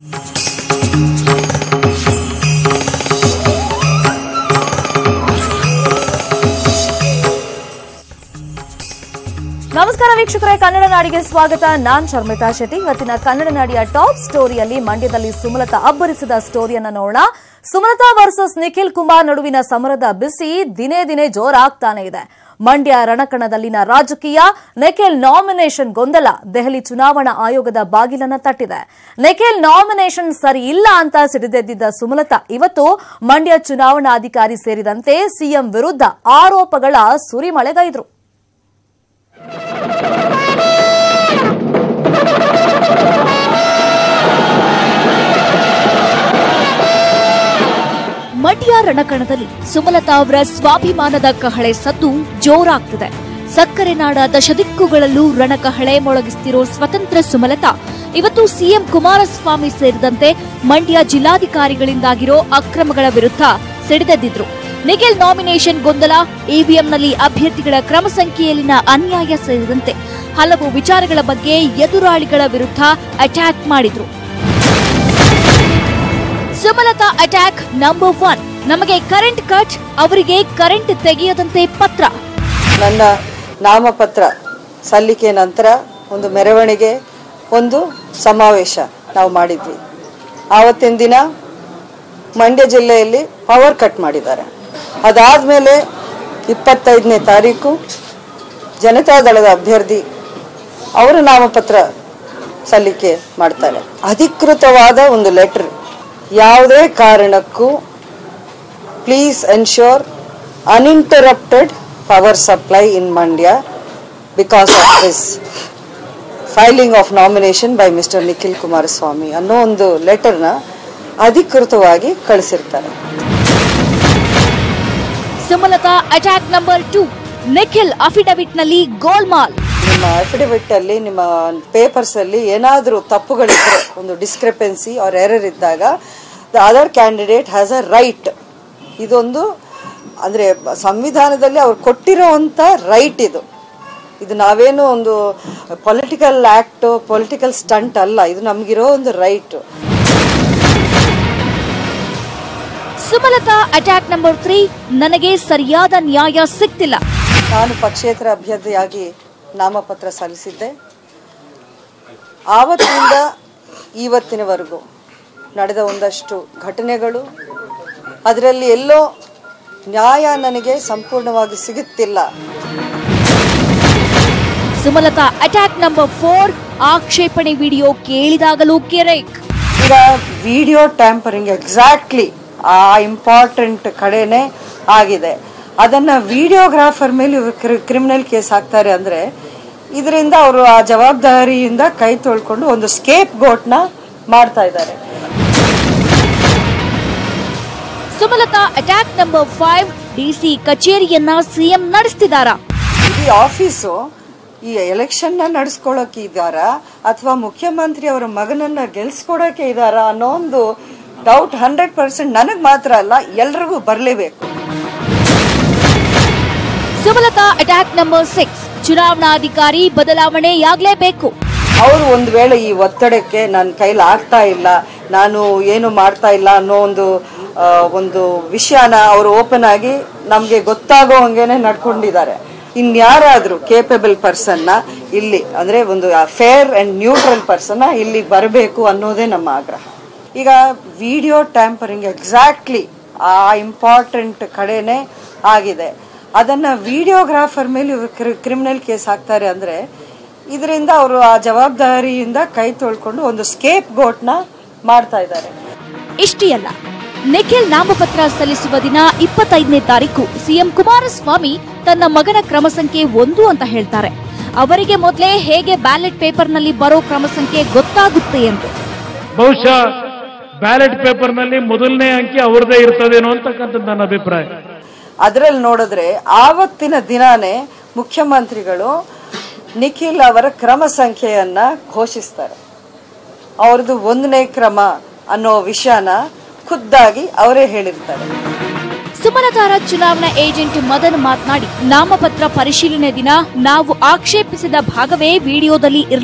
ನಮಸ್ಕಾರ ವೀಕ್ಷಕರೇ ಕನ್ನಡ ನಾಡಿಗೆ ಸ್ವಾಗತ ನಾನ್ ಶರ್ಮಿತಾ ಶೆಟ್ಟಿ ಇವತ್ತಿನ ಕನ್ನಡ ನಾಡಿಯ ಟಾಪ್ ಸ್ಟೋರಿಯಲ್ಲಿ ಮಂಡ್ಯದಲ್ಲಿ ಸುಮಲತಾ ಅಬ್ಬರಿಸಿದ ಸ್ಟೋರಿಯನ್ನ ನೋಡೋಣ ಸುಮಲತಾ ವರ್ಸಸ್ ನಿಖಿಲ್ ಕುಮಾರ್ ನಡುವಿನ ಸಮರದ ಬಿಸಿ ದಿನೇ ದಿನೇ ಜೋರಾಗ್ತಾನೆ ಇದೆ ಮಂಡ್ಯ ರಣಕಣದಲ್ಲಿನ ರಾಜಕೀಯ ನಿಖಿಲ್ ನಾಮಿನೇಷನ್ ಗೊಂದಲ ದೆಹಲಿ ಚುನಾವಣಾ ಆಯೋಗದ ಬಾಗಿಲನ್ನ ತಟ್ಟಿದೆ ನಿಖಿಲ್ ನಾಮಿನೇಷನ್ ಸರಿ ಇಲ್ಲ ಅಂತ ಸಿಡಿದೆದ್ದಿದ್ದ ಸುಮಲತಾ ಇವತ್ತು ಮಂಡ್ಯ ಚುನಾವಣಾಧಿಕಾರಿ ಸೇರಿದಂತೆ ಸಿಎಂ ವಿರುದ್ಧ ಆರೋಪಗಳ ಸುರಿಮಳೆಗೈದ್ರು ಮಂಡ್ಯ ರಣಕಣದಲ್ಲಿ ಸುಮಲತಾ ಅವರ ಸ್ವಾಭಿಮಾನದ ಕಹಳೆ ಸದ್ದು ಜೋರಾಗ್ತಿದೆ ಸಕ್ಕರೆ ನಾಡ ದಶದಿಕ್ಕುಗಳಲ್ಲೂ ರಣಕಹಳೆ ಮೊಳಗಿಸ್ತಿರೋ ಸ್ವತಂತ್ರ ಸುಮಲತಾ ಇವತ್ತು ಸಿಎಂ ಕುಮಾರಸ್ವಾಮಿ ಸೇರಿದಂತೆ ಮಂಡ್ಯ ಜಿಲ್ಲಾಧಿಕಾರಿಗಳಿಂದಾಗಿರೋ ಅಕ್ರಮಗಳ ವಿರುದ್ಧ ಸಿಡಿದೆದ್ದಿದ್ರು ನಿಖಿಲ್ ನಾಮಿನೇಷನ್ ಗೊಂದಲ ಇವಿಎಂನಲ್ಲಿ ಅಭ್ಯರ್ಥಿಗಳ ಕ್ರಮ ಸಂಖ್ಯೆಯಲ್ಲಿನ ಅನ್ಯಾಯ ಸೇರಿದಂತೆ ಹಲವು ವಿಚಾರಗಳ ಬಗ್ಗೆ ಎದುರಾಳಿಗಳ ವಿರುದ್ಧ ಅಟ್ಯಾಕ್ ಮಾಡಿದ್ರು ಸುಮಲತಾ ಅಟ್ಯಾಕ್ ನಂಬರ್ ಒನ್ ನಮಗೆ ಕರೆಂಟ್ ಕಟ್ ಅವರಿಗೆ ಕರೆಂಟ್ ತೆಗೆಯದಂತೆ ಪತ್ರ ನನ್ನ ನಾಮಪತ್ರ ಸಲ್ಲಿಕೆ ನಂತರ ಒಂದು ಮೆರವಣಿಗೆ ಒಂದು ಸಮಾವೇಶ ನಾವು ಮಾಡಿದ್ವಿ ಆವತ್ತಿನ ದಿನ ಮಂಡ್ಯ ಜಿಲ್ಲೆಯಲ್ಲಿ ಪವರ್ ಕಟ್ ಮಾಡಿದ್ದಾರೆ ಅದಾದಮೇಲೆ ಇಪ್ಪತ್ತೈದನೇ ತಾರೀಕು ಜನತಾದಳದ ಅಭ್ಯರ್ಥಿ ಅವರು ನಾಮಪತ್ರ ಸಲ್ಲಿಕೆ ಮಾಡ್ತಾರೆ ಅಧಿಕೃತವಾದ ಒಂದು ಲೆಟರ್ ಯಾವುದೇ ಕಾರಣಕ್ಕೂ please ensure uninterrupted power supply in Mandya because of this filing of nomination by Mr. Nikhil Kumaraswamy ಅನ್ನೋ ಒಂದು ಲೆಟರ್ನ ಅಧಿಕೃತವಾಗಿ ಕಳಿಸಿರ್ತಾರೆ Sumalatha attack number two Nikhil ಅಫಿಡವಿಟ್ನಲ್ಲಿ ಗೋಲ್ಮಾಲ್ ನಿಮ್ಮ ಅಫಿಡವಿಟ್ ಅಲ್ಲಿ ನಿಮ್ಮ ಪೇಪರ್ಸ್ ಅಲ್ಲಿ ಏನಾದರೂ ತಪ್ಪುಗಳಿದ್ರೆ ಒಂದು ಡಿಸ್ಕ್ರಿಪೆನ್ಸಿ ಆರ್ ಎರರ್ ಇದ್ದಾಗ the other candidate has a right ಇದೊಂದು ಅಂದ್ರೆ ಸಂವಿಧಾನದಲ್ಲಿ ಅವ್ರು ಕೊಟ್ಟಿರೋವಂಥ ರೈಟ್ ಇದು ಇದು ನಾವೇನು ಒಂದು ಪೊಲಿಟಿಕಲ್ ಆಕ್ಟ್ ಪೊಲಿಟಿಕಲ್ ಸ್ಟಂಟ್ ಅಲ್ಲ ಇದು ನಮಗಿರೋ ಒಂದು right Sumalatha attack number three ನನಗೆ ಸರಿಯಾದ ನ್ಯಾಯ ಸಿಗ್ತಿಲ್ಲ ನಾನು ಪಕ್ಷೇತರ ಅಭ್ಯರ್ಥಿಯಾಗಿ ನಾಮಪತ್ರ ಸಲ್ಲಿಸಿದ್ದೆ ಆವತ್ತಿನಿಂದ ಇವತ್ತಿನವರೆಗೂ ನಡೆದ ಒಂದಷ್ಟು ಘಟನೆಗಳು ಅದರಲ್ಲಿ ಎಲ್ಲೋ ನ್ಯಾಯ ನನಗೆ ಸಂಪೂರ್ಣವಾಗಿ ಸಿಗುತ್ತಿಲ್ಲ ಸುಮಲತಾ ಅಟ್ಯಾಕ್ ನಂಬರ್ ಫೋರ್ ಆಕ್ಷೇಪಣೆ ವಿಡಿಯೋ ಕೇಳಿದಾಗಲೂ ಕೆರೆಕ್ ಈಗ ವಿಡಿಯೋ ಟ್ಯಾಂಪರಿಂಗ್ ಎಕ್ಸಾಕ್ಟ್ಲಿ ಆ ಇಂಪಾರ್ಟೆಂಟ್ ಕಡೆನೆ ಆಗಿದೆ ಅದನ್ನ ವಿಡಿಯೋಗ್ರಾಫರ್ ಮೇಲೆ ಕ್ರಿಮಿನಲ್ ಕೇಸ್ ಹಾಕ್ತಾರೆ ಅಂದ್ರೆ ಇದರಿಂದ ಅವರು ಆ ಜವಾಬ್ದಾರಿಯಿಂದ ಕೈ ತೊಳ್ಕೊಂಡು ಒಂದು ಸ್ಕೇಪ್ ಗೋಟ್ನ ಮಾಡ್ತಾ ಇದ್ದಾರೆ Sumalatha attack number five DC ಕಚೇರಿಯನ್ನ ಸಿಎಂ ನಡೆಸ್ತಿದಾರಾ ಇಡೀ ಆಫೀಸು ಈ ಎಲೆಕ್ಷನ್ ನ ನಡೆಸ್ಕೊಳ್ಳೋಕೆ ಇದ್ದಾರ ಅಥವಾ ಮುಖ್ಯಮಂತ್ರಿ ಅವರ ಮಗನನ್ನ ಗೆಲ್ಸ್ಕೊಡೋಕೆ ಇದ್ದಾರಾ ಅನ್ನೋ ಒಂದು ಡೌಟ್ ಹಂಡ್ರೆಡ್ ಪರ್ಸೆಂಟ್ ನನಗೆ ಮಾತ್ರ ಅಲ್ಲ ಎಲ್ರಿಗೂ ಬರಲೇಬೇಕು ಸುಮಲತಾ ಅಟ್ಯಾಕ್ ನಂಬರ್ ಸಿಕ್ಸ್ ಚುನಾವಣಾಧಿಕಾರಿ ಬದಲಾವಣೆಯಾಗಲೇಬೇಕು ಅವರು ಒಂದು ವೇಳೆ ಈ ಒತ್ತಡಕ್ಕೆ ನನ್ನ ಕೈಲಿ ಆಗ್ತಾ ಇಲ್ಲ ನಾನು ಏನು ಮಾಡ್ತಾ ಇಲ್ಲ ಅನ್ನೋ ಒಂದು ಆ, ಒಂದು ವಿಷಯನ ಅವರು ಓಪನ್ ಆಗಿ ನಮಗೆ ಗೊತ್ತಾಗೋ ಹಂಗೇನೆ ನಡ್ಕೊಂಡಿದ್ದಾರೆ ಇನ್ಯಾರಾದ್ರೂ ಕೇಪಬಲ್ ಪರ್ಸನ್ನ ಇಲ್ಲಿ ಅಂದ್ರೆ ಒಂದು ಫೇರ್ ಅಂಡ್ ನ್ಯೂಟ್ರಲ್ ಪರ್ಸನ್ನ ಇಲ್ಲಿ ಬರಬೇಕು ಅನ್ನೋದೇ ನಮ್ಮ ಆಗ್ರಹ ಈಗ ವಿಡಿಯೋ ಟ್ಯಾಂಪರಿಂಗ್ ಎಕ್ಸಾಕ್ಟ್ಲಿ ಆ ಇಂಪಾರ್ಟೆಂಟ್ ಕಡೆನೆ ಆಗಿದೆ ಅದನ್ನ ವಿಡಿಯೋಗ್ರಾಫರ್ ಮೇಲೆ ಕ್ರಿಮಿನಲ್ ಕೇಸ್ ಹಾಕ್ತಾರೆ ಅಂದ್ರೆ ಇದರಿಂದ ಅವರು ಆ ಜವಾಬ್ದಾರಿಯಿಂದ ಕೈ ತೊಳ್ಕೊಂಡು ಒಂದು ಸ್ಕೇಪ್ ಗೋಟ್ನ ಮಾಡ್ತಾ ಇದ್ದಾರೆ ಇಷ್ಟೇ ಅಲ್ಲ ನಿಖಿಲ್ ನಾಮಪತ್ರ ಸಲ್ಲಿಸುವ ದಿನ ಇಪ್ಪತ್ತೈದನೇ ತಾರೀಕು ಸಿಎಂ ಕುಮಾರಸ್ವಾಮಿ ತನ್ನ ಮಗನ ಕ್ರಮ ಸಂಖ್ಯೆ ಒಂದು ಅಂತ ಹೇಳ್ತಾರೆ ಅವರಿಗೆ ಮೊದಲೇ ಹೇಗೆ ಬ್ಯಾಲೆಟ್ ಪೇಪರ್ನಲ್ಲಿ ಬರೋ ಕ್ರಮ ಸಂಖ್ಯೆ ಗೊತ್ತಾಗುತ್ತೆ ಎಂದು ಬಹುಶಃ ಬ್ಯಾಲೆಟ್ ಪೇಪರ್ನಲ್ಲಿ ಮೊದಲನೇ ಅಂಕಿ ಅವ್ರದೇ ಇರ್ತದೇನೋ ಅಂತಕ್ಕಂಥದ್ದು ನನ್ನ ಅಭಿಪ್ರಾಯ ಅದರಲ್ಲಿ ನೋಡಿದ್ರೆ ಆವತ್ತಿನ ದಿನಾನೇ ಮುಖ್ಯಮಂತ್ರಿಗಳು ನಿಖಿಲ್ ಅವರ ಕ್ರಮ ಸಂಖ್ಯೆಯನ್ನ ಘೋಷಿಸ್ತಾರೆ ಅವ್ರದ್ದು ಒಂದನೇ ಕ್ರಮ ಅನ್ನೋ ವಿಷಯನ ಖುದ್ದಾಗಿ ಅವರೇ ಹೇಳಿರ್ತಾರೆ ಸುಮಲತಾರ ಚುನಾವಣಾ ಏಜೆಂಟ್ ಮದನ್ ಮಾತನಾಡಿ ನಾಮಪತ್ರ ಪರಿಶೀಲನೆ ದಿನ ನಾವು ಆಕ್ಷೇಪಿಸಿದ ಭಾಗವೇ ವಿಡಿಯೋದಲ್ಲಿ ಇರಲಿಲ್ಲ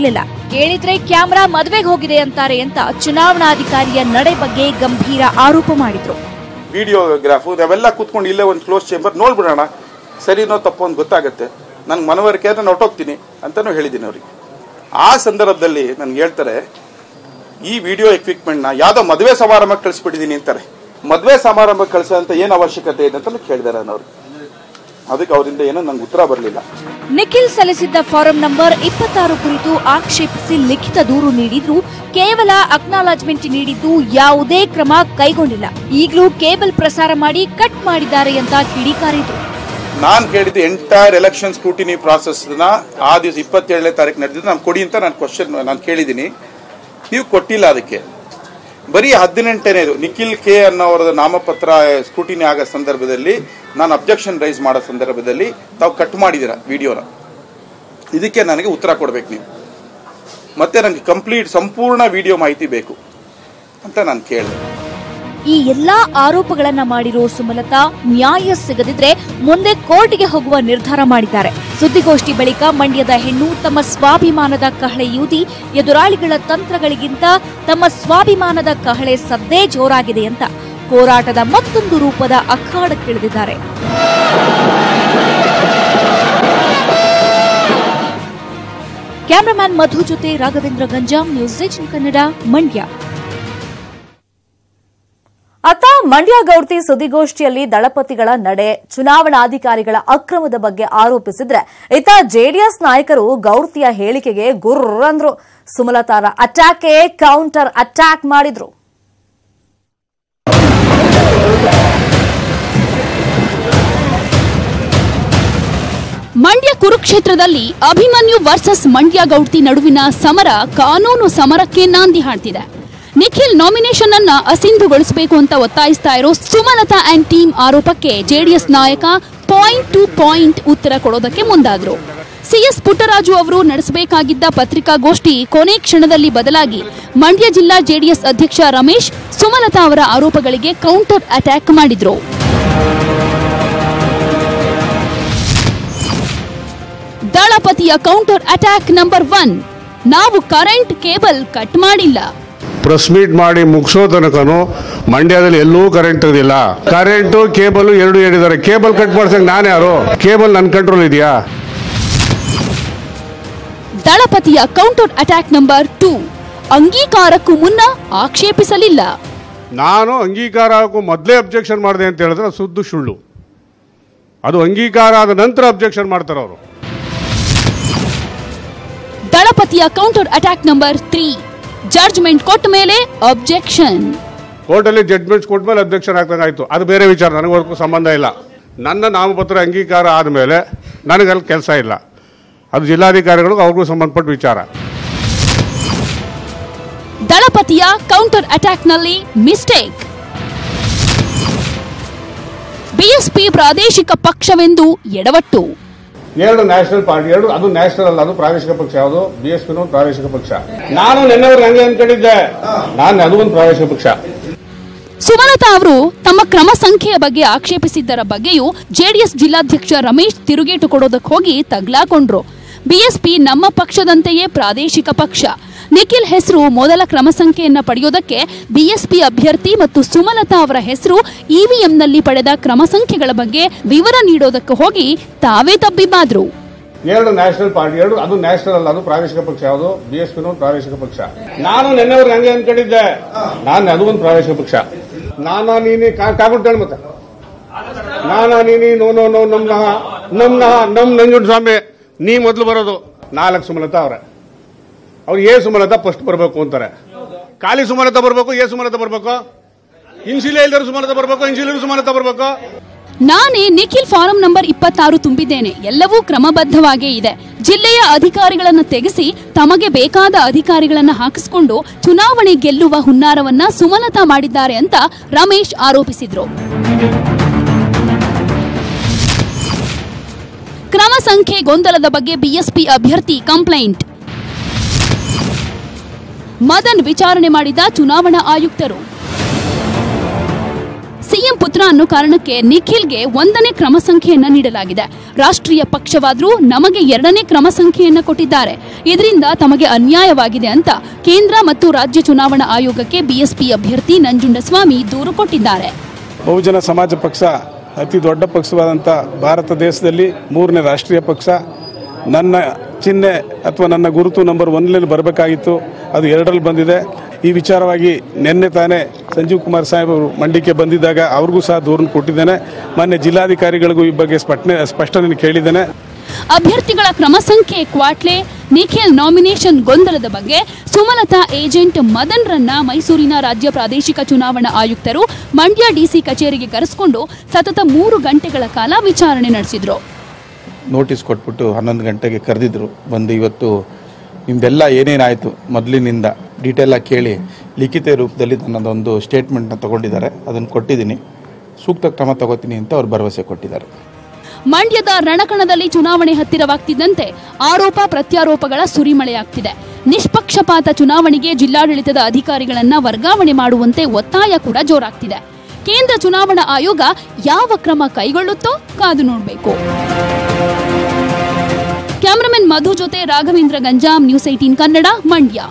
ಕೇಳಿದ್ರೆ ಕ್ಯಾಮ್ರಾ ಮದುವೆಗೆ ಹೋಗಿದೆ ಅಂತಾರೆ ಅಂತ ಚುನಾವಣಾಧಿಕಾರಿಯ ನಡೆ ಬಗ್ಗೆ ಗಂಭೀರ ಆರೋಪ ಮಾಡಿದ್ರು ವಿಡಿಯೋಗ್ರಾಫು ನಾವೆಲ್ಲ ಕೂತ್ಕೊಂಡು ಇಲ್ಲೇ ಒಂದು ಕ್ಲೋಸ್ ಚೇಂಬರ್ ನೋಡ್ಬಿಡೋಣ ಸರಿನೋ ತಪ್ಪೋ ಅಂತ ಗೊತ್ತಾಗುತ್ತೆ ನಂಗೆ ಮನವರಿಕೆ ಆದರೆ ನಾನು ಹೊರಟೋಗ್ತೀನಿ ಅಂತಲೂ ಹೇಳಿದ್ದೀನಿ ಅವ್ರಿಗೆ ಆ ಸಂದರ್ಭದಲ್ಲಿ ನನ್ಗೆ ಹೇಳ್ತಾರೆ ಈ ವಿಡಿಯೋ ಎಕ್ವಿಪ್ಮೆಂಟ್ನ ಯಾವುದೋ ಮದುವೆ ಸಮಾರಂಭಕ್ಕೆ ಕಳಿಸ್ಬಿಟ್ಟಿದ್ದೀನಿ ಅಂತಾರೆ ಮದುವೆ ಸಮಾರಂಭಕ್ಕೆ ಕಳಿಸೋಂಥ ಏನು ಅವಶ್ಯಕತೆ ಇದೆ ಅಂತಲೂ ಕೇಳಿದ್ದಾರೆ ನಾನು ಅವ್ರಿಗೆ ಅದಕ್ಕೆ ಅವರಿಂದ ಏನೋ ನಂಗೆ ಉತ್ತರ ಬರಲಿಲ್ಲ ನಿಖಿಲ್ ಸಲ್ಲಿಸಿದ್ದ ಫಾರಂ ನಂಬರ್ ಇಪ್ಪತ್ತಾರು ಕುರಿತು ಆಕ್ಷೇಪಿಸಿ ಲಿಖಿತ ದೂರು ನೀಡಿದ್ರು ಕೇವಲ ಅಕ್ನಾಲಜ್ಮೆಂಟ್ ನೀಡಿದ್ದು ಯಾವುದೇ ಕ್ರಮ ಕೈಗೊಂಡಿಲ್ಲ ಈಗಲೂ ಕೇಬಲ್ ಪ್ರಸಾರ ಮಾಡಿ ಕಟ್ ಮಾಡಿದ್ದಾರೆ ಅಂತ ಕಿಡಿಕಾರಿದ್ರು ನಾನು ಕೇಳಿದ್ದು ಎಂಟೈರ್ ಎಲೆಕ್ಷನ್ ಸ್ಕ್ರೂಟಿನಿ ಪ್ರಾಸೆಸ್ನ ಆ ದಿವಸ ಇಪ್ಪತ್ತೇಳನೇ ತಾರೀಕು ನಡೆದಿದ್ದು ನಾನು ಕೊಡಿ ಅಂತ ನಾನು ಕ್ವಶನ್ ನಾನು ಕೇಳಿದ್ದೀನಿ ನೀವು ಕೊಟ್ಟಿಲ್ಲ ಅದಕ್ಕೆ ಬರೀ ಹದಿನೆಂಟನೇದು ನಿಖಿಲ್ ಕೆ ಅನ್ನೋರದ ನಾಮಪತ್ರ ಸ್ಕ್ರೂಟಿನಿ ಆಗೋ ಸಂದರ್ಭದಲ್ಲಿ ನಾನು ಅಬ್ಜೆಕ್ಷನ್ ರೈಸ್ ಮಾಡೋ ಸಂದರ್ಭದಲ್ಲಿ ತಾವು ಕಟ್ ಮಾಡಿದ್ದೀರ ವಿಡಿಯೋನ ಇದಕ್ಕೆ ನನಗೆ ಉತ್ತರ ಕೊಡ್ಬೇಕು ನೀವು ಮತ್ತೆ ನನಗೆ ಕಂಪ್ಲೀಟ್ ಸಂಪೂರ್ಣ ವಿಡಿಯೋ ಮಾಹಿತಿ ಬೇಕು ಅಂತ ನಾನು ಕೇಳಿದೆ ಈ ಎಲ್ಲಾ ಆರೋಪಗಳನ್ನ ಮಾಡಿರೋ ಸುಮಲತಾ ನ್ಯಾಯ ಸಿಗದಿದ್ರೆ ಮುಂದೆ ಕೋರ್ಟ್ಗೆ ಹೋಗುವ ನಿರ್ಧಾರ ಮಾಡಿದ್ದಾರೆ ಸುದ್ದಿಗೋಷ್ಠಿ ಬಳಿಕ ಮಂಡ್ಯದ ಹೆಣ್ಣು ತಮ್ಮ ಸ್ವಾಭಿಮಾನದ ಕಹಳೆ ಯೂದಿ ಎದುರಾಳಿಗಳ ತಂತ್ರಗಳಿಗಿಂತ ತಮ್ಮ ಸ್ವಾಭಿಮಾನದ ಕಹಳೆ ಸದ್ದೇ ಜೋರಾಗಿದೆ ಅಂತ ಹೋರಾಟದ ಮತ್ತೊಂದು ರೂಪದ ಅಖಾಡಕ್ಕಿಳಿದಿದ್ದಾರೆ ಕ್ಯಾಮರಾಮ್ಯಾನ್ ಮಧು ಜೊತೆ ರಾಘವೇಂದ್ರ ಗಂಜಾಂ ನ್ಯೂಸ್ ಏಟೀನ್ ಕನ್ನಡ ಮಂಡ್ಯ ಅತ್ತ ಮಂಡ್ಯ ಗೌಡ್ತಿ ಸುದ್ದಿಗೋಷ್ಠಿಯಲ್ಲಿ ದಳಪತಿಗಳ ನಡೆ ಚುನಾವಣಾಧಿಕಾರಿಗಳ ಅಕ್ರಮದ ಬಗ್ಗೆ ಆರೋಪಿಸಿದ್ರೆ ಇತ್ತ ಜೆಡಿಎಸ್ ನಾಯಕರು ಗೌಡ್ತಿಯ ಹೇಳಿಕೆಗೆ ಗುರ್ರ್ ಅಂದ್ರು ಸುಮಲತಾರ ಅಟ್ಯಾಕೆ ಕೌಂಟರ್ ಅಟ್ಯಾಕ್ ಮಾಡಿದ್ರು ಮಂಡ್ಯ ಕುರುಕ್ಷೇತ್ರದಲ್ಲಿ ಅಭಿಮನ್ಯು ವರ್ಸಸ್ ಮಂಡ್ಯ ಗೌಡ್ತಿ ನಡುವಿನ ಸಮರ ಕಾನೂನು ಸಮರಕ್ಕೆ ನಾಂದಿ ಹಾಡ್ತಿದೆ ನಿಖಿಲ್ ನಾಮಿನೇಷನ್ ಅನ್ನ ಅಸಿಂಧುಗೊಳಿಸಬೇಕು ಅಂತ ಒತ್ತಾಯಿಸ್ತಾ ಇರೋ ಸುಮಲತಾ ಅಂಡ್ ಟೀಮ್ ಆರೋಪಕ್ಕೆ ಜೆಡಿಎಸ್ ನಾಯಕ ಪಾಯಿಂಟ್ ಟು ಪಾಯಿಂಟ್ ಉತ್ತರ ಕೊಡೋದಕ್ಕೆ ಮುಂದಾದ್ರು ಸಿಎಸ್ ಪುಟ್ಟರಾಜು ಅವರು ನಡೆಸಬೇಕಾಗಿದ್ದ ಪತ್ರಿಕಾಗೋಷ್ಠಿ ಕೊನೆ ಕ್ಷಣದಲ್ಲಿ ಬದಲಾಗಿ ಮಂಡ್ಯ ಜಿಲ್ಲಾ ಜೆಡಿಎಸ್ ಅಧ್ಯಕ್ಷ ರಮೇಶ್ ಸುಮಲತಾ ಅವರ ಆರೋಪಗಳಿಗೆ ಕೌಂಟರ್ ಅಟ್ಯಾಕ್ ಮಾಡಿದ್ರು ದಳಪತಿಯ ಕೌಂಟರ್ ಅಟ್ಯಾಕ್ ನಂಬರ್ ಒನ್ ನಾವು ಕರೆಂಟ್ ಕೇಬಲ್ ಕಟ್ ಮಾಡಿಲ್ಲ ಪ್ರೆಸ್ ಮೀಟ್ ಮಾಡಿ ಮುಗಿಸೋ ತನಕನು ಮಂಡ್ಯದಲ್ಲಿ ಎಲ್ಲೂ ಕರೆಂಟ್ ಇರಲಿಲ್ಲ ಕರೆಂಟು ಕೇಬಲ್ ಎರಡು ಹೇಳಿದ್ದಾರೆ ಕೇಬಲ್ ಕಟ್ ಮಾಡ್ಸಕ್ ನಾನು ಯಾರು ಕೇಬಲ್ ನನ್ನ ಕಂಟ್ರೋಲ್ ಇದೆಯಾ ದಳಪತಿಯ ಕೌಂಟರ್ ಅಟ್ಯಾಕ್ ನಂಬರ್ ಟೂ ಅಂಗೀಕಾರಕ್ಕೂ ಮುನ್ನ ಆಕ್ಷೇಪಿಸಲಿಲ್ಲ ನಾನು ಅಂಗೀಕಾರ ಹಾಕೋ ಮೊದಲೇ ಅಬ್ಜೆಕ್ಷನ್ ಮಾಡಿದೆ ಅಂತ ಹೇಳಿದ್ರೆ ಅದು ಸುದ್ದು ಸುಳ್ಳು ಅದು ಅಂಗೀಕಾರ ಆದ ನಂತರ ಅಬ್ಜೆಕ್ಷನ್ ಮಾಡ್ತಾರೆ ಅವರು ದಳಪತಿಯ counter attack number three judgement ಕೊಟ್ಟ ಮೇಲೆ ಅಬ್ಜೆಕ್ಷನ್ ಕೋರ್ಟಲ್ಲಿ ಜಡ್ಜ್ಮೆಂಟ್ಸ್ ಕೊಟ್ಮೇಲೆ ಅಬ್ಜೆಕ್ಷನ್ ಆಗ್ದಂಗಾಯ್ತು ಅದು ಬೇರೆ ವಿಚಾರ ನನಗವರೆಗೂ ಸಂಬಂಧ ಇಲ್ಲ ನನ್ನ ನಾಮಪತ್ರ ಅಂಗೀಕಾರ ಆದಮೇಲೆ ನನಗಲ್ಲಿ ಕೆಲಸ ಇಲ್ಲ ಅದು ಜಿಲ್ಲಾಧಿಕಾರಿಗಳಿಗೂ ಅವ್ರಿಗೂ ಸಂಬಂಧಪಟ್ಟ ವಿಚಾರ ದಳಪತಿಯ ಕೌಂಟರ್ ಅಟ್ಯಾಕ್ನಲ್ಲಿ ಮಿಸ್ಟೇಕ್ ಬಿಎಸ್ಪಿ ಪ್ರಾದೇಶಿಕ ಪಕ್ಷವೆಂದು ಎಡವಟ್ಟು ಎರಡು ನ್ಯಾಷನಲ್ ಪಾರ್ಟಿ ಎರಡು ಅದು ನ್ಯಾಷನಲ್ ಅಲ್ಲ ಅದು ಪ್ರಾದೇಶಿಕ ಪಕ್ಷ ಯಾವುದು ಬಿ ಎಸ್ ಪಿ ಪ್ರಾದೇಶಿಕ ಪಕ್ಷ ನಾನು ನಿನ್ನೆವರೆಗೆ ಹಂಗೆ ಅನ್ಕೊಂಡಿದ್ದೆ ನಾನು ಅದು ಒಂದು ಪ್ರಾದೇಶಿಕ ಪಕ್ಷ ಸುಮಲತಾ ಅವರು ತಮ್ಮ ಕ್ರಮ ಸಂಖ್ಯೆಯ ಬಗ್ಗೆ ಆಕ್ಷೇಪಿಸಿದ್ದರ ಬಗ್ಗೆಯೂ ಜೆಡಿಎಸ್ ಜಿಲ್ಲಾಧ್ಯಕ್ಷ ರಮೇಶ್ ತಿರುಗೇಟು ಕೊಡೋದಕ್ಕೆ ಹೋಗಿ ತಗ್ಲಾಕೊಂಡ್ರು ಬಿಎಸ್ಪಿ ನಮ್ಮ ಪಕ್ಷದಂತೆಯೇ ಪ್ರಾದೇಶಿಕ ಪಕ್ಷ ನಿಖಿಲ್ ಹೆಸರು ಮೊದಲ ಕ್ರಮ ಸಂಖ್ಯೆಯನ್ನ ಪಡೆಯೋದಕ್ಕೆ ಬಿಎಸ್ಪಿ ಅಭ್ಯರ್ಥಿ ಮತ್ತು ಸುಮಲತಾ ಅವರ ಹೆಸರು ಇವಿಎಂನಲ್ಲಿ ಪಡೆದ ಕ್ರಮ ಸಂಖ್ಯೆಗಳ ಬಗ್ಗೆ ವಿವರ ನೀಡೋದಕ್ಕೆ ಹೋಗಿ ತಾವೇ ತಬ್ಬಿಬ್ಬಾದ್ರು ಎರಡು ನ್ಯಾಷನಲ್ ಪಾರ್ಟಿ ಎರಡು ಅದು ನ್ಯಾಷನಲ್ ಅಲ್ಲ ಅದು ಪ್ರಾದೇಶಿಕ ಪಕ್ಷ ಯಾವುದು ಬಿ ಎಸ್ ಪಿ ಪ್ರಾದೇಶಿಕ ಪಕ್ಷ ನಾನು ನಿನ್ನೆವರೆಗೆ ಹಂಗೆ ಅನ್ಕೊಂಡಿದ್ದೆ ನಾನು ಅದು ಒಂದು ಪ್ರಾದೇಶಿಕ ಪಕ್ಷ ನಾನಾ ನೀನಿ ಕಾಗುಂಟೇಳು ಮತ್ತೆ ನಾನಾ ನೀನಿ ನೋ ನೋ ನೋ ನಮ್ ನಹ ನಮ್ ನಹ ನಮ್ ನಂಜುಂಡ ಸ್ವಾಮಿ ನೀ ಮೊದಲು ಬರೋದು ನಾಲ್ಕು ಸುಮಲತಾ ಅವ್ರೆ ಅವ್ರು ಏ ಸುಮಲತಾ ಫಸ್ಟ್ ಬರಬೇಕು ಅಂತಾರೆ ಖಾಲಿ ಸುಮಲತಾ ಬರಬೇಕು ಏ ಸುಮಲತಾ ಬರಬೇಕು ಇನ್ಸಿಲೆ ಇಲ್ದರು ಸುಮಲತಾ ಬರಬೇಕು ಇನ್ಸಿಲ್ ಸುಮಲತಾ ಬರಬೇಕು ನಾನೇ ನಿಖಿಲ್ ಫಾರಂ ನಂಬರ್ ಇಪ್ಪತ್ತಾರು ತುಂಬಿದ್ದೇನೆ ಎಲ್ಲವೂ ಕ್ರಮಬದ್ಧವಾಗೇ ಇದೆ ಜಿಲ್ಲೆಯ ಅಧಿಕಾರಿಗಳನ್ನ ತೆಗೆಸಿ ತಮಗೆ ಬೇಕಾದ ಅಧಿಕಾರಿಗಳನ್ನ ಹಾಕಿಸಿಕೊಂಡು ಚುನಾವಣೆ ಗೆಲ್ಲುವ ಹುನ್ನಾರವನ್ನ ಸುಮಲತಾ ಮಾಡಿದ್ದಾರೆ ಅಂತ ರಮೇಶ್ ಆರೋಪಿಸಿದ್ರು ಕ್ರಮ ಸಂಖ್ಯೆ ಗೊಂದಲದ ಬಗ್ಗೆ ಬಿಎಸ್ಪಿ ಅಭ್ಯರ್ಥಿ ಕಂಪ್ಲೇಂಟ್ ಮದನ್ ವಿಚಾರಣೆ ಮಾಡಿದ ಚುನಾವಣಾ ಆಯುಕ್ತರು ಸಿಎಂ ಪುತ್ರ ಅನ್ನೋ ಕಾರಣಕ್ಕೆ ನಿಖಿಲ್ಗೆ ಒಂದನೇ ಕ್ರಮ ಸಂಖ್ಯೆಯನ್ನ ನೀಡಲಾಗಿದೆ ರಾಷ್ಟ್ರೀಯ ಪಕ್ಷವಾದ್ರೂ ನಮಗೆ ಎರಡನೇ ಕ್ರಮ ಸಂಖ್ಯೆಯನ್ನ ಕೊಟ್ಟಿದ್ದಾರೆ ಇದರಿಂದ ತಮಗೆ ಅನ್ಯಾಯವಾಗಿದೆ ಅಂತ ಕೇಂದ್ರ ಮತ್ತು ರಾಜ್ಯ ಚುನಾವಣಾ ಆಯೋಗಕ್ಕೆ ಬಿಎಸ್ಪಿ ಅಭ್ಯರ್ಥಿ ನಂಜುಂಡಸ್ವಾಮಿ ದೂರು ಕೊಟ್ಟಿದ್ದಾರೆ ಬಹುಜನ ಸಮಾಜ ಪಕ್ಷ ಅತಿ ದೊಡ್ಡ ಪಕ್ಷವಾದಂಥ ಭಾರತ ದೇಶದಲ್ಲಿ ಮೂರನೇ ರಾಷ್ಟ್ರೀಯ ಪಕ್ಷ ನನ್ನ ಚಿಹ್ನೆ ಅಥವಾ ನನ್ನ ಗುರುತು ನಂಬರ್ ಒಂದರಲ್ಲಿ ಬರಬೇಕಾಗಿತ್ತು ಅದು ಎರಡರಲ್ಲಿ ಬಂದಿದೆ ಈ ವಿಚಾರವಾಗಿ ನಿನ್ನೆ ತಾನೇ ಸಂಜೀವ್ ಕುಮಾರ್ ಸಾಹೇಬ್ ಅವರು ಮಂಡಿಕೆ ಬಂದಿದ್ದಾಗ ಅವ್ರಿಗೂ ಸಹ ದೂರನ್ನು ಕೊಟ್ಟಿದ್ದೇನೆ ಮಾನ್ಯ ಜಿಲ್ಲಾಧಿಕಾರಿಗಳಿಗೂ ಈ ಬಗ್ಗೆ ಸ್ಪಷ್ಟನೆ ಸ್ಪಷ್ಟನೆ ಕೇಳಿದ್ದೇನೆ ಅಭ್ಯರ್ಥಿಗಳ ಕ್ರಮ ಸಂಖ್ಯೆ ಕ್ವಾಟ್ಲೆ ನಿಖಿಲ್ ನಾಮಿನೇಷನ್ ಗೊಂದಲದ ಬಗ್ಗೆ ಸುಮಲತಾ ಏಜೆಂಟ್ ಮದನ್ ರನ್ನ ಮೈಸೂರಿನ ರಾಜ್ಯ ಪ್ರಾದೇಶಿಕ ಚುನಾವಣಾ ಆಯುಕ್ತರು ಮಂಡ್ಯ ಡಿಸಿ ಕಚೇರಿಗೆ ಕರೆಸಿಕೊಂಡು ಸತತ ಮೂರು ಗಂಟೆಗಳ ಕಾಲ ವಿಚಾರಣೆ ನಡೆಸಿದ್ರು ನೋಟಿಸ್ ಕೊಟ್ಬಿಟ್ಟು ಹನ್ನೊಂದು ಗಂಟೆಗೆ ಕರೆದಿದ್ರು ಬಂದು ಇವತ್ತು ನಿಮ್ದೆಲ್ಲ ಏನೇನಾಯಿತು ಮೊದಲಿನಿಂದ ಡೀಟೇಲಾಗಿ ಕೇಳಿ ಲಿಖಿತ ರೂಪದಲ್ಲಿ ನನ್ನದೊಂದು ಸ್ಟೇಟ್ಮೆಂಟ್ನ ತಗೊಂಡಿದ್ದಾರೆ ಅದನ್ನು ಕೊಟ್ಟಿದ್ದೀನಿ ಸೂಕ್ತ ಕ್ರಮ ತಗೋತೀನಿ ಅಂತ ಅವ್ರು ಭರವಸೆ ಕೊಟ್ಟಿದ್ದಾರೆ ಮಂಡ್ಯದ ರಣಕಣದಲ್ಲಿ ಚುನಾವಣೆ ಹತ್ತಿರವಾಗ್ತಿದ್ದಂತೆ ಆರೋಪ ಪ್ರತ್ಯಾರೋಪಗಳ ಸುರಿಮಳೆಯಾಗ್ತಿದೆ ನಿಷ್ಪಕ್ಷಪಾತ ಚುನಾವಣೆಗೆ ಜಿಲ್ಲಾಡಳಿತದ ಅಧಿಕಾರಿಗಳನ್ನ ವರ್ಗಾವಣೆ ಮಾಡುವಂತೆ ಒತ್ತಾಯ ಕೂಡ ಜೋರಾಗ್ತಿದೆ ಕೇಂದ್ರ ಚುನಾವಣಾ ಆಯೋಗ ಯಾವ ಕ್ರಮ ಕೈಗೊಳ್ಳುತ್ತೋ ಕಾದು ನೋಡಬೇಕು ಕ್ಯಾಮರಾಮನ್ ಮಧು ಜೊತೆ ರಾಘವೇಂದ್ರ ಗಂಜಾಂ ನ್ಯೂಸ್ ಏಟೀನ್ ಕನ್ನಡ ಮಂಡ್ಯ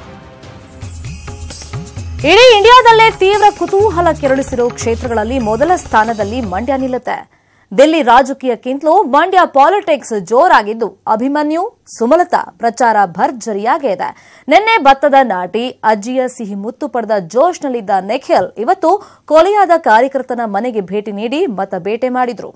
ಇಡೀ ಇಂಡಿಯಾದಲ್ಲೇ ತೀವ್ರ ಕುತೂಹಲ ಕೆರಳಿಸಿರೋ ಕ್ಷೇತ್ರಗಳಲ್ಲಿ ಮೊದಲ ಸ್ಥಾನದಲ್ಲಿ ಮಂಡ್ಯ ನಿಲ್ಲುತ್ತೆ ದಿಲ್ಲಿ ರಾಜಕೀಯಕ್ಕಿಂತಲೂ ಮಂಡ್ಯ ಪಾಲಿಟಿಕ್ಸ್ ಜೋರಾಗಿದ್ದು ಅಭಿಮನ್ಯು ಸುಮಲತಾ ಪ್ರಚಾರ ಭರ್ಜರಿಯಾಗೇ ಇದೆ ನಿನ್ನೆ ಭತ್ತದ ನಾಟಿ ಅಜ್ಜಿಯ ಸಿಹಿ ಮುತ್ತು ಪಡೆದ ಜೋಶ್ನಲ್ಲಿದ್ದ ನಿಖಿಲ್ ಇವತ್ತು ಕೊಲೆಯಾದ ಕಾರ್ಯಕರ್ತನ ಮನೆಗೆ ಭೇಟಿ ನೀಡಿ ಮತ ಬೇಟೆ ಮಾಡಿದ್ರು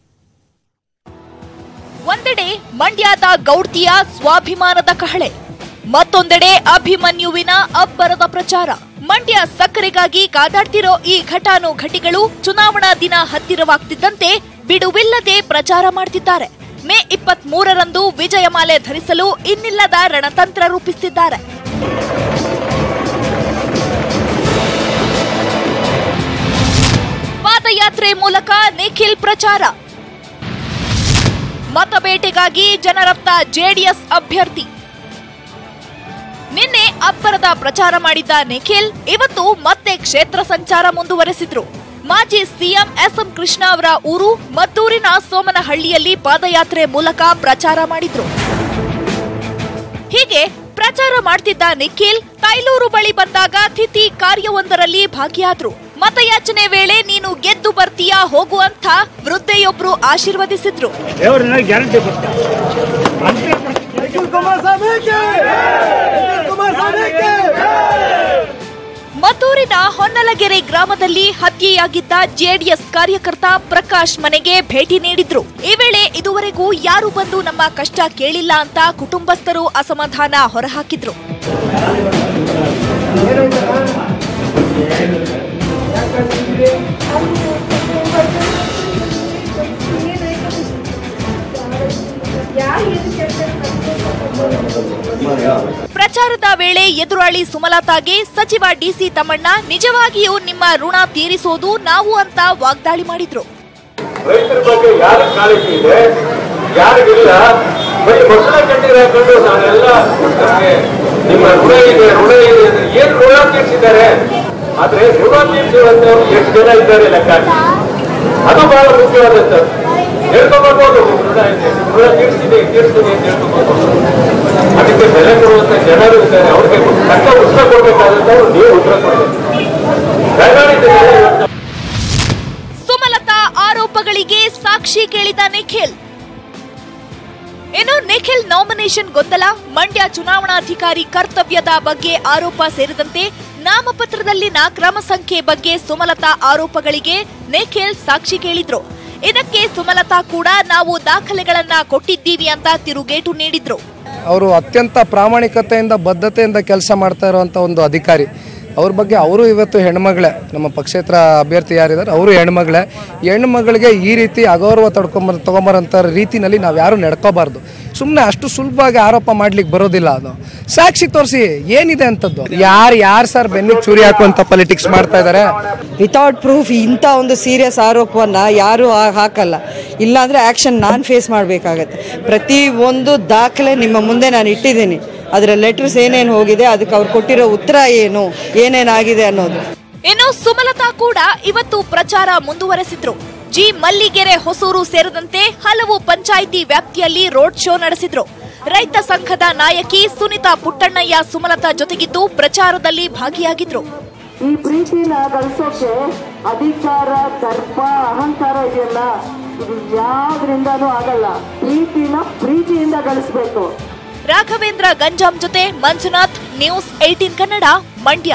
ಒಂದೆಡೆ ಮಂಡ್ಯದ ಗೌಡ್ತಿಯ ಸ್ವಾಭಿಮಾನದ ಕಹಳೆ ಮತ್ತೊಂದೆಡೆ ಅಭಿಮನ್ಯುವಿನ ಅಬ್ಬರದ ಪ್ರಚಾರ ಮಂಡ್ಯ ಸಕ್ಕರೆಗಾಗಿ ಕಾದಾಡ್ತಿರೋ ಈ ಘಟಾನುಘಟಿಗಳು ಚುನಾವಣಾ ದಿನ ಹತ್ತಿರವಾಗ್ತಿದ್ದಂತೆ ಬಿಡುವಿಲ್ಲದೆ ಪ್ರಚಾರ ಮಾಡ್ತಿದ್ದಾರೆ ಮೇ ಇಪ್ಪತ್ತ್ ಮೂರರಂದು ವಿಜಯಮಾಲೆ ಧರಿಸಲು ಇನ್ನಿಲ್ಲದ ರಣತಂತ್ರ ರೂಪಿಸುತ್ತಿದ್ದಾರೆ ಪಾದಯಾತ್ರೆ ಮೂಲಕ ನಿಖಿಲ್ ಪ್ರಚಾರ ಮತಬೇಟೆಗಾಗಿ ಜನರತ್ತ ಜೆಡಿಎಸ್ ಅಭ್ಯರ್ಥಿ ನಿನ್ನೆ ಅಬ್ಬರದ ಪ್ರಚಾರ ಮಾಡಿದ್ದ ನಿಖಿಲ್ ಇವತ್ತು ಮತ್ತೆ ಕ್ಷೇತ್ರ ಸಂಚಾರ ಮುಂದುವರೆಸಿದ್ರು ಮಾಜಿ ಸಿಎಂ ಎಸ್ಎಂ ಕೃಷ್ಣ ಅವರ ಊರು ಮದ್ದೂರಿನ ಸೋಮನಹಳ್ಳಿಯಲ್ಲಿ ಪಾದಯಾತ್ರೆ ಮೂಲಕ ಪ್ರಚಾರ ಮಾಡಿದ್ರು ಹೀಗೆ ಪ್ರಚಾರ ಮಾಡ್ತಿದ್ದ ನಿಖಿಲ್ ತೈಲೂರು ಬಳಿ ಬಂದಾಗ ತಿಥಿ ಕಾರ್ಯವೊಂದರಲ್ಲಿ ಭಾಗಿಯಾದ್ರು ಮತಯಾಚನೆ ವೇಳೆ ನೀನು ಗೆದ್ದು ಬರ್ತೀಯಾ ಹೋಗು ಅಂತ ವೃದ್ಧೆಯೊಬ್ರು ಆಶೀರ್ವದಿಸಿದ್ರು ಮದ್ದೂರಿನ ಹೊನ್ನಲಗೆರೆ ಗ್ರಾಮದಲ್ಲಿ ಹತ್ಯೆಯಾಗಿದ್ದ ಜೆಡಿಎಸ್ ಕಾರ್ಯಕರ್ತ ಪ್ರಕಾಶ್ ಮನೆಗೆ ಭೇಟಿ ನೀಡಿದ್ರು ಈ ವೇಳೆ ಇದುವರೆಗೂ ಯಾರು ಬಂದು ನಮ್ಮ ಕಷ್ಟ ಕೇಳಿಲ್ಲ ಅಂತ ಕುಟುಂಬಸ್ಥರು ಅಸಮಾಧಾನ ಹೊರಹಾಕಿದ್ರು ಪ್ರಚಾರದ ವೇಳೆ ಎದುರಾಳಿ ಸುಮಲತಾಗೆ ಸಚಿವ ಡಿಸಿ ತಮ್ಮಣ್ಣ ನಿಜವಾಗಿಯೂ ನಿಮ್ಮ ಋಣ ತೀರಿಸೋದು ನಾವು ಅಂತ ವಾಗ್ದಾಳಿ ಮಾಡಿದ್ರು ರೈತರ ಬಗ್ಗೆ ಯಾರಿಗೆ ಕಾಳಜಿ ಇದೆ ಯಾರಿಗಿಲ್ಲ ಬರೀ ಮೊಸಳ ಕಣ್ಣೀರು ಹಾಕೊಂಡು ನಾನೆಲ್ಲ ನಮ್ಗೆ ನಿಮ್ಮ ಋಣ ಇದೆ ಋಣ ಇದೆ ಅಂದ್ರೆ ಏನ್ ಋಣ ತೀರ್ಸಿದ್ದಾರೆ ಆದ್ರೆ ಋಣ ತೀರ್ಸಿರುವಂತವ್ರು ಎಷ್ಟು ಜನ ಇದ್ದಾರೆ ಲೆಕ್ಕ ಹಾಕಿ. ಅದು ಬಹಳ ಮುಖ್ಯವಾದದ್ದು ಹೇಳ್ಕೊಬರ್ಬೋದು ಋಣ ಇದೆ ಋಣ ತೀರ್ಸಿದೆ ತೀರ್ಸ್ತೀನಿ ಅಂತ ಹೇಳ್ಕೊಬರ್ಬೋದು ಅದಕ್ಕೆ ಬೆಲೆ ಕೊಡುವಂತ ಜನರು ಇದ್ದಾರೆ ಅವ್ರಿಗೆ ತಕ್ಕ ಉತ್ತರ ಕೊಡ್ಬೇಕಾದಂತವ್ರು ನೀವು ಉತ್ತರ ಕೊಡ್ಬೇಕು ದಯಮಾಡಿ ಇವತ್ತು ಸುಮಲತಾ ಆರೋಪಗಳಿಗೆ ಸಾಕ್ಷಿ ಕೇಳಿದ ನಿಖಿಲ್ ಇನ್ನು ನಿಖಿಲ್ ನಾಮಿನೇಷನ್ ಗೊಂದಲ ಮಂಡ್ಯ ಚುನಾವಣಾಧಿಕಾರಿ ಕರ್ತವ್ಯದ ಬಗ್ಗೆ ಆರೋಪ ಸೇರಿದಂತೆ ನಾಮಪತ್ರದಲ್ಲಿನ ಕ್ರಮ ಸಂಖ್ಯೆ ಬಗ್ಗೆ ಸುಮಲತಾ ಆರೋಪಗಳಿಗೆ ನಿಖಿಲ್ ಸಾಕ್ಷಿ ಕೇಳಿದ್ರು ಇದಕ್ಕೆ ಸುಮಲತಾ ಕೂಡ ನಾವು ದಾಖಲೆಗಳನ್ನ ಕೊಟ್ಟಿದ್ದೀವಿ ಅಂತ ತಿರುಗೇಟು ನೀಡಿದ್ರು ಅವರು ಅತ್ಯಂತ ಪ್ರಾಮಾಣಿಕತೆಯಿಂದ ಬದ್ಧತೆಯಿಂದ ಕೆಲಸ ಮಾಡ್ತಾ ಇರುವಂಥ ಒಂದು ಅಧಿಕಾರಿ ಅವ್ರ ಬಗ್ಗೆ ಅವರು ಇವತ್ತು ಹೆಣ್ಮಗಳೇ ನಮ್ಮ ಪಕ್ಷೇತರ ಅಭ್ಯರ್ಥಿ ಯಾರಿದ್ದಾರೆ ಅವರು ಹೆಣ್ಮಗಳೇ ಹೆಣ್ಮಗಳಿಗೆ ಈ ರೀತಿ ಅಗೌರವ ತಡ್ಕೊಂಬ ತೊಗೊಂಬರೋಂಥ ರೀತಿನಲ್ಲಿ ನಾವು ಯಾರು ನಡ್ಕೋಬಾರ್ದು ಸುಮ್ಮನೆ ಅಷ್ಟು ಸುಲಭವಾಗಿ ಆರೋಪ ಮಾಡ್ಲಿಕ್ಕೆ ಬರೋದಿಲ್ಲ ಅದು ಸಾಕ್ಷಿ ತೋರಿಸಿ ಏನಿದೆ ಅಂತದ್ದು ಯಾರು ಯಾರು ಸರ್ ಬೆನ್ನಿಗೆ ಚೂರಿ ಹಾಕುವಂಥ ಪಾಲಿಟಿಕ್ಸ್ ಮಾಡ್ತಾ ಇದ್ದಾರೆ ವಿತೌಟ್ ಪ್ರೂಫ್ ಇಂಥ ಒಂದು ಸೀರಿಯಸ್ ಆರೋಪವನ್ನ ಯಾರು ಆ- ಹಾಕಲ್ಲ ಇಲ್ಲಾಂದ್ರೆ ಆಕ್ಷನ್ ನಾನು ಫೇಸ್ ಮಾಡಬೇಕಾಗತ್ತೆ ಪ್ರತಿ ಒಂದು ದಾಖಲೆ ನಿಮ್ಮ ಮುಂದೆ ನಾನು ಇಟ್ಟಿದ್ದೀನಿ ಅದರ ಲೆಟರ್ಸ್ ಏನೇನು ಹೋಗಿದೆ ಅದಕ್ಕೆ ಅವ್ರು ಕೊಟ್ಟಿರೋ ಉತ್ತರ ಏನು ಏನೇನಾಗಿದೆ ಅನ್ನೋದು ಇನ್ನು ಸುಮಲತಾ ಕೂಡ ಇವತ್ತು ಪ್ರಚಾರ ಮುಂದುವರೆಸಿದ್ರು ಜಿ ಮಲ್ಲಿಗೆರೆ ಹೊಸೂರು ಸೇರಿದಂತೆ ಹಲವು ಪಂಚಾಯಿತಿ ವ್ಯಾಪ್ತಿಯಲ್ಲಿ ರೋಡ್ ಶೋ ನಡೆಸಿದ್ರು ರೈತ ಸಂಘದ ನಾಯಕಿ ಸುನಿತಾ ಪುಟ್ಟಣ್ಣಯ್ಯ ಸುಮಲತಾ ಜೊತೆಗಿದ್ದು ಪ್ರಚಾರದಲ್ಲಿ ಭಾಗಿಯಾಗಿದ್ರು ಈ ಪ್ರೀತಿನ ಗಳಿಸೋಕೆ ಅಧಿಕಾರ ದರ್ಪ ಅಹಂಕಾರ ಇದೆಯಲ್ಲ ಇದು ಯಾವ್ದ್ರಿಂದನೂ ಆಗಲ್ಲ ಪ್ರೀತಿನ ಪ್ರೀತಿಯಿಂದ ಗಳಿಸ್ಬೇಕು ರಾಘವೇಂದ್ರ ಗಂಜಾಂ ಜೊತೆ ಮಂಜುನಾಥ್ ನ್ಯೂಸ್ ಏಟೀನ್ ಕನ್ನಡ ಮಂಡ್ಯ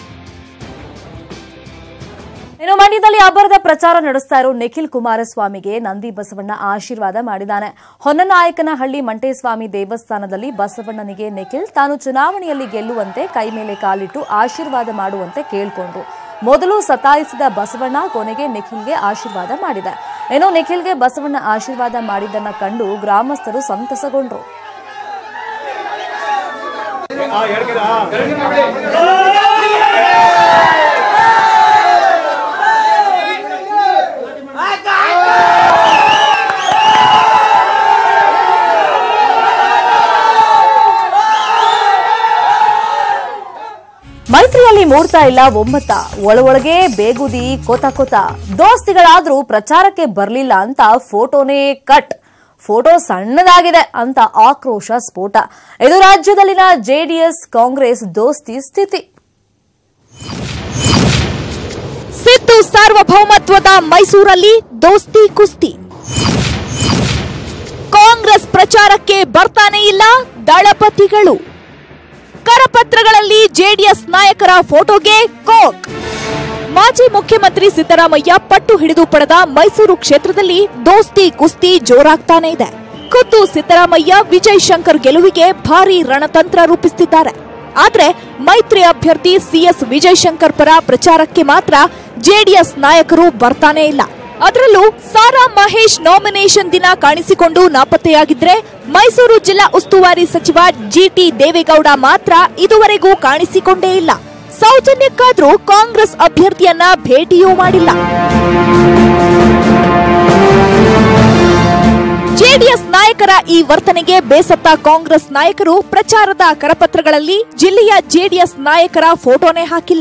ಇನ್ನು ಮಂಡ್ಯದಲ್ಲಿ ಅಬ್ಬರದ ಪ್ರಚಾರ ನಡೆಸ್ತಾ ಇರೋ ನಿಖಿಲ್ ಕುಮಾರಸ್ವಾಮಿಗೆ ನಂದಿ ಬಸವಣ್ಣ ಆಶೀರ್ವಾದ ಮಾಡಿದ್ದಾನೆ ಹೊನ್ನನಾಯಕನಹಳ್ಳಿ ಮಂಟೇಸ್ವಾಮಿ ದೇವಸ್ಥಾನದಲ್ಲಿ ಬಸವಣ್ಣನಿಗೆ ನಿಖಿಲ್ ತಾನು ಚುನಾವಣೆಯಲ್ಲಿ ಗೆಲ್ಲುವಂತೆ ಕೈ ಮೇಲೆ ಕಾಲಿಟ್ಟು ಆಶೀರ್ವಾದ ಮಾಡುವಂತೆ ಕೇಳ್ಕೊಂಡ್ರು ಮೊದಲು ಸತಾಯಿಸಿದ ಬಸವಣ್ಣ ಕೊನೆಗೆ ನಿಖಿಲ್ಗೆ ಆಶೀರ್ವಾದ ಮಾಡಿದೆ ಇನ್ನು ನಿಖಿಲ್ಗೆ ಬಸವಣ್ಣ ಆಶೀರ್ವಾದ ಮಾಡಿದ್ದನ್ನ ಕಂಡು ಗ್ರಾಮಸ್ಥರು ಸಂತಸಗೊಂಡ್ರು ಮೈತ್ರಿಯಲ್ಲಿ ಮೂಡ್ತಾ ಇಲ್ಲ ಒಮ್ಮತ ಒಳಗೊಳಗೆ ಬೇಗುದಿ ಕೊತ ಕೊತ ದೋಸ್ತಿಗಳಾದ್ರೂ ಪ್ರಚಾರಕ್ಕೆ ಬರ್ಲಿಲ್ಲ ಅಂತ ಫೋಟೋನೇ ಕಟ್ ಫೋಟೋ ಸಣ್ಣದಾಗಿದೆ ಅಂತ ಆಕ್ರೋಶ ಸ್ಫೋಟ ಇದು ರಾಜ್ಯದಲ್ಲಿನ ಜೆಡಿಎಸ್ ಕಾಂಗ್ರೆಸ್ ದೋಸ್ತಿ ಸ್ಥಿತಿ ಸಿದ್ದು ಸಾರ್ವಭೌಮತ್ವದ ಮೈಸೂರಲ್ಲಿ ದೋಸ್ತಿ ಕುಸ್ತಿ ಕಾಂಗ್ರೆಸ್ ಪ್ರಚಾರಕ್ಕೆ ಬರ್ತಾನೆ ಇಲ್ಲ ದಳಪತಿಗಳು ಕರಪತ್ರಗಳಲ್ಲಿ ಜೆಡಿಎಸ್ ನಾಯಕರ ಫೋಟೋಗೆ ಕೋಕ್ ಮಾಜಿ ಮುಖ್ಯಮಂತ್ರಿ ಸಿದ್ದರಾಮಯ್ಯ ಪಟ್ಟು ಹಿಡಿದು ಪಡೆದ ಮೈಸೂರು ಕ್ಷೇತ್ರದಲ್ಲಿ ದೋಸ್ತಿ ಕುಸ್ತಿ ಜೋರಾಗ್ತಾನೆ ಇದೆ ಖುದ್ದು ಸಿದ್ದರಾಮಯ್ಯ ವಿಜಯ್ ಶಂಕರ್ ಗೆಲುವಿಗೆ ಭಾರೀ ರಣತಂತ್ರ ರೂಪಿಸುತ್ತಿದ್ದಾರೆ ಆದ್ರೆ ಮೈತ್ರಿ ಅಭ್ಯರ್ಥಿ ಸಿಎಸ್ ವಿಜಯ್ ಶಂಕರ್ ಪರ ಪ್ರಚಾರಕ್ಕೆ ಮಾತ್ರ ಜೆಡಿಎಸ್ ನಾಯಕರು ಬರ್ತಾನೆ ಇಲ್ಲ ಅದರಲ್ಲೂ ಸಾರಾ ಮಹೇಶ್ ನಾಮಿನೇಷನ್ ದಿನ ಕಾಣಿಸಿಕೊಂಡು ನಾಪತ್ತೆಯಾಗಿದ್ರೆ ಮೈಸೂರು ಜಿಲ್ಲಾ ಉಸ್ತುವಾರಿ ಸಚಿವ ಜಿಟಿ ದೇವೇಗೌಡ ಮಾತ್ರ ಇದುವರೆಗೂ ಕಾಣಿಸಿಕೊಂಡೇ ಇಲ್ಲ ಸೌಜನ್ಯಕ್ಕಾದ್ರೂ ಕಾಂಗ್ರೆಸ್ ಅಭ್ಯರ್ಥಿಯನ್ನ ಭೇಟಿಯೂ ಮಾಡಿಲ್ಲ ಜೆಡಿಎಸ್ ನಾಯಕರ ಈ ವರ್ತನೆಗೆ ಬೇಸತ್ತ ಕಾಂಗ್ರೆಸ್ ನಾಯಕರು ಪ್ರಚಾರದ ಕರಪತ್ರಗಳಲ್ಲಿ ಜಿಲ್ಲೆಯ ಜೆಡಿಎಸ್ ನಾಯಕರ ಫೋಟೋನೇ ಹಾಕಿಲ್ಲ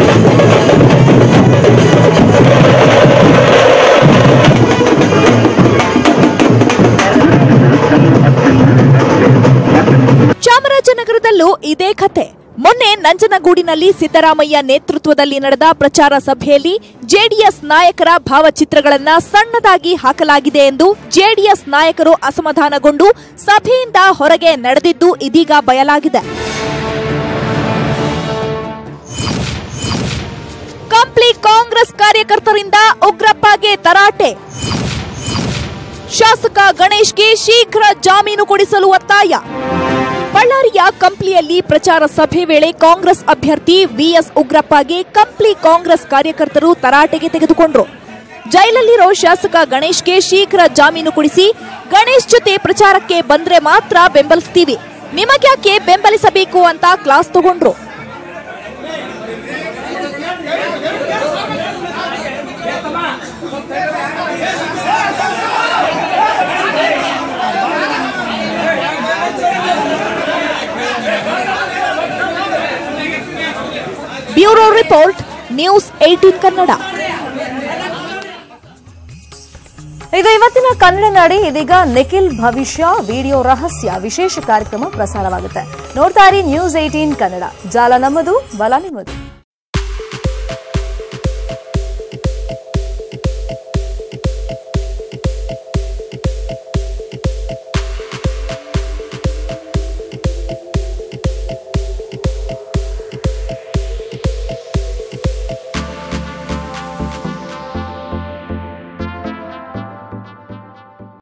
ಚಾಮರಾಜನಗರದಲ್ಲೂ ಇದೇ ಕತೆ ಮೊನ್ನೆ ನಂಜನಗೂಡಿನಲ್ಲಿ ಸಿದ್ದರಾಮಯ್ಯ ನೇತೃತ್ವದಲ್ಲಿ ನಡೆದ ಪ್ರಚಾರ ಸಭೆಯಲ್ಲಿ ಜೆಡಿಎಸ್ ನಾಯಕರ ಭಾವಚಿತ್ರಗಳನ್ನ ಸಣ್ಣದಾಗಿ ಹಾಕಲಾಗಿದೆ ಎಂದು ಜೆಡಿಎಸ್ ನಾಯಕರು ಅಸಮಾಧಾನಗೊಂಡು ಸಭೆಯಿಂದ ಹೊರಗೆ ನಡೆದಿದ್ದು ಇದೀಗ ಬಯಲಾಗಿದೆ ಕಂಪ್ಲಿ ಕಾಂಗ್ರೆಸ್ ಕಾರ್ಯಕರ್ತರಿಂದ ಉಗ್ರಪ್ಪಗೆ ತರಾಟೆ ಶಾಸಕ ಗಣೇಶ್ಗೆ ಶೀಘ್ರ ಜಾಮೀನು ಕೊಡಿಸಲು ಒತ್ತಾಯ ಬಳ್ಳಾರಿಯ ಕಂಪ್ಲಿಯಲ್ಲಿ ಪ್ರಚಾರ ಸಭೆ ವೇಳೆ ಕಾಂಗ್ರೆಸ್ ಅಭ್ಯರ್ಥಿ ವಿಎಸ್ ಉಗ್ರಪ್ಪಗೆ ಕಂಪ್ಲಿ ಕಾಂಗ್ರೆಸ್ ಕಾರ್ಯಕರ್ತರು ತರಾಟೆಗೆ ತೆಗೆದುಕೊಂಡ್ರು ಜೈಲಲ್ಲಿರೋ ಶಾಸಕ ಗಣೇಶ್ಗೆ ಶೀಘ್ರ ಜಾಮೀನು ಕೊಡಿಸಿ ಗಣೇಶ್ ಜೊತೆ ಪ್ರಚಾರಕ್ಕೆ ಬಂದ್ರೆ ಮಾತ್ರ ಬೆಂಬಲಿಸ್ತೀವಿ ನಿಮಗ್ಯಾಕೆ ಬೆಂಬಲಿಸಬೇಕು ಅಂತ ಕ್ಲಾಸ್ ತಗೊಂಡ್ರು bureau report news eighteen Kannada ಇದು ಇವತ್ತಿನ ಕನ್ನಡ ನಾಡಿ ಇದೀಗ ನಿಖಿಲ್ ಭವಿಷ್ಯ ವಿಡಿಯೋ ರಹಸ್ಯ ವಿಶೇಷ ಕಾರ್ಯಕ್ರಮ ಪ್ರಸಾರವಾಗುತ್ತೆ ನೋಡ್ತಾ ಇರಿ ನ್ಯೂಸ್ ಏಟೀನ್ ಕನ್ನಡ ಜಾಲ ನಮ್ಮದು ಬಲ ನಿಮ್ಮದು